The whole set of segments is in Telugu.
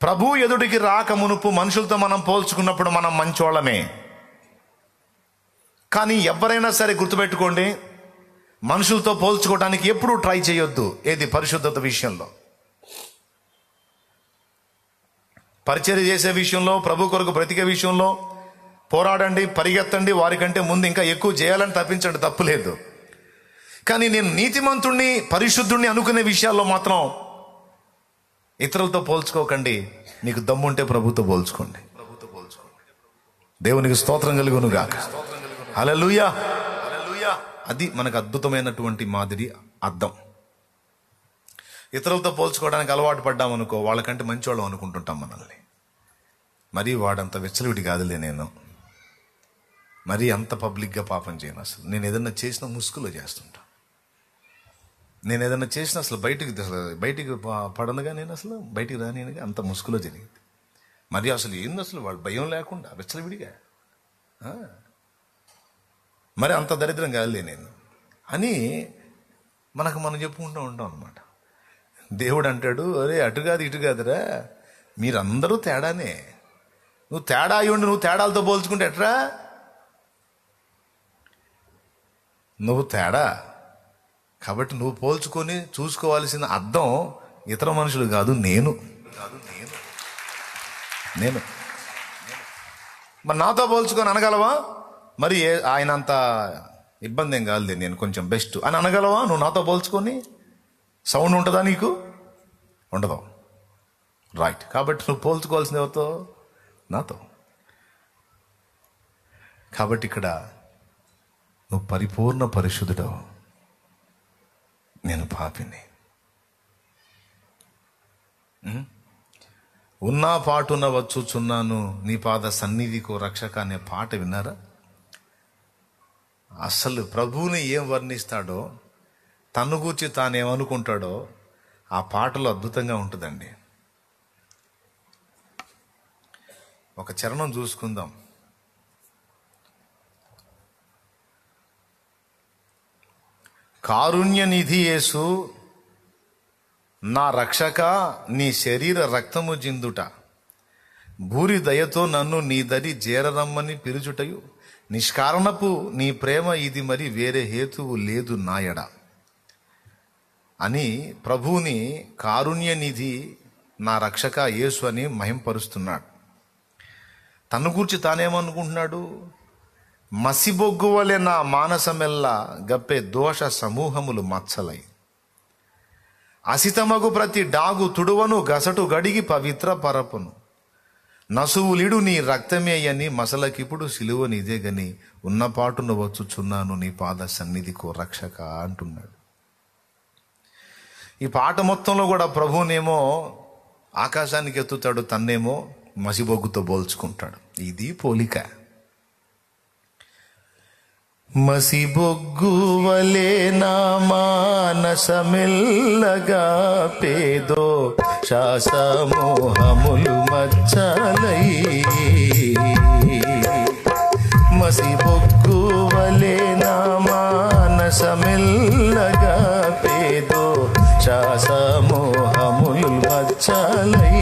ప్రభు ఎదుటికి రాక మునుపు మనుషులతో మనం పోల్చుకున్నప్పుడు మనం మంచోళ్ళమే కానీ ఎవరైనా సరే గుర్తుపెట్టుకోండి మనుషులతో పోల్చుకోవడానికి ఎప్పుడూ ట్రై చేయొద్దు ఏది పరిశుద్ధత విషయంలో పరిచర్య చేసే విషయంలో ప్రభు కొరకు బ్రతికే విషయంలో పోరాడండి పరిగెత్తండి వారికంటే ముందు ఇంకా ఎక్కువ చేయాలని తప్పించండి తప్పులేదు కానీ నేను నీతిమంతుణ్ణి పరిశుద్ధుణ్ణి అనుకునే విషయాల్లో మాత్రం ఇతరులతో పోల్చుకోకండి నీకు దమ్ముంటే ప్రభుతో పోల్చుకోండి దేవునికి స్తోత్రం కలుగును గాక హల్లెలూయా అది మనకు అద్భుతమైనటువంటి మాదిరి అర్థం ఇతరులతో పోల్చుకోవడానికి అలవాటు పడ్డామనుకో వాళ్ళకంటే మంచివాళ్ళం అనుకుంటుంటాం మనల్ని మరీ వాడంత విచ్చలవిడి కాదులే నేను మరీ అంత పబ్లిక్గా పాపం చేయను అసలు నేను ఏదన్నా చేసిన ముసుగులో చేస్తుంటా నేను ఏదన్నా చేసిన అసలు బయటికి అసలు బయటికి ప- పడనుగా నేను అసలు బయటికి రానిగా అంత ముసుగులో జరిగింది మరి అసలు ఏంది అసలు వాడు భయం లేకుండా విచ్చలవిడిగా ఆ. మరి అంత దరిద్రం కాదులే నేను అని మనకు మనం చెప్పుకుంటూ ఉంటాం అనమాట దేవుడు అంటాడు అరే అటు కాదు ఇటు కాదురా మీరందరూ తేడానే నువ్వు తేడా అయి ఉండి నువ్వు తేడాలతో పోల్చుకుంటే ఎట్రా నువ్వు తేడా కాబట్టి నువ్వు పోల్చుకొని చూసుకోవాల్సిన అర్థం ఇతర మనుషులు కాదు నేను కాదు నేను నేను మరి నాతో పోల్చుకొని అనగలవా మరి ఏ- ఆయన అంత ఇబ్బంది ఏం కాదులే నేను కొంచెం బెస్ట్ అని అనగలవా నువ్వు నాతో పోల్చుకొని సౌండ్ ఉంటుందా నీకు ఉండదు రైట్ కాబట్టి నువ్వు పోల్చుకోవాల్సింది ఎవరితో నాతో కాబట్టి ఇక్కడ నువ్వు పరిపూర్ణ పరిశుద్ధుడవు నేను పాపిని ఉం? ఉన్నా పాటున వచ్చుచున్నాను నీ పాద సన్నిధికో రక్షక అనే పాట విన్నారా అసలు ప్రభువుని ఏం వర్ణిస్తాడో తను గూర్చి తానేమనుకుంటాడో ఆ పాటలో అద్భుతంగా ఉంటుందండి ఒక చరణం చూసుకుందాం కారుణ్య నిధి యేసు నా రక్షక నీ శరీర రక్తము జిందుట భూరి దయతో నన్ను నీ దరి చేరరమ్మని పిలుచుటయు నిష్కారణపు నీ ప్రేమ ఇది మరి వేరే హేతువు లేదు నాయడ అని ప్రభువుని కారుణ్య నిధి నా రక్షక యేసు అని మహింపరుస్తున్నాడు తను గూర్చి తానేమనుకుంటున్నాడు మసిబొగ్గు వలె నా మానసమెల్లా గప్పే దోష సమూహములు మచ్చలై అసితమగు ప్రతి డాగు తుడువను గసటు గడిగి పవిత్ర పరపును నసువులిడు నీ రక్తమే అని మసలకిప్పుడు సిలువ నీదే గని ఉన్నపాటును వచ్చుచున్నాను నీ పాద సన్నిధికో రక్షక అంటున్నాడు ఈ పాట మొత్తంలో కూడా ప్రభువునేమో ఆకాశానికి ఎత్తుతాడు తన్నేమో మసిబొగ్గుతో పోల్చుకుంటాడు ఇది పోలిక మసిబొగ్గు వలే నా మానసమెల్లగా పేదో శాసమోహములు మచ్చలై మసిబొగ్గు వలే నా మానసమెల్లగా పేదో శాసమోహములు మచ్చలై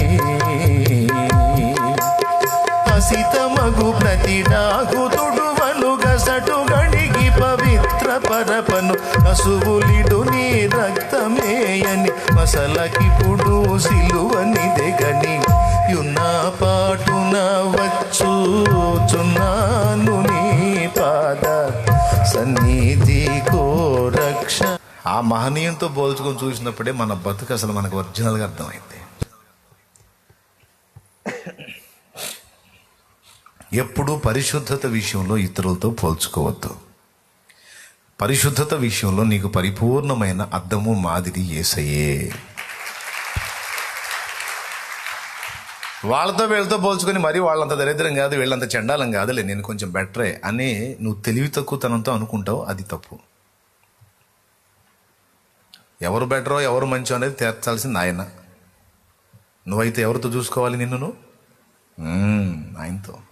హసితమగు ప్రతిడాగు తుడువను గసటు గడిగి పవిత్ర పరపను అసువులిడు నీ రక్తమేయని మసలకిప్పుడు సిలువని దెగని యున్న పాటున వచ్చుచున్నాను నీ పాద సన్నిధి రక్ష ఆ మహనీయంతో పోల్చుకొని చూసినప్పుడే మన బతుకు అసలు మనకు ఒరిజినల్గా అర్థమైంది ఎప్పుడూ పరిశుద్ధత విషయంలో ఇతరులతో పోల్చుకోవద్దు పరిశుద్ధత విషయంలో నీకు పరిపూర్ణమైన అద్దము మాదిరి ఏసయ్యే వాళ్ళతో వీళ్ళతో పోల్చుకొని మరి వాళ్ళంత దరిద్రం కాదు వీళ్ళంత చండాలం కాదులే నేను కొంచెం బెటరే అని నువ్వు తెలివి తక్కువతనంతో అనుకుంటావు అది తప్పు ఎవరు బెటరో ఎవరు మంచో అనేది తేర్చాల్సింది ఆయన నువ్వైతే ఎవరితో చూసుకోవాలి నిన్ను నువ్వు మ్మ్, ఆయనతో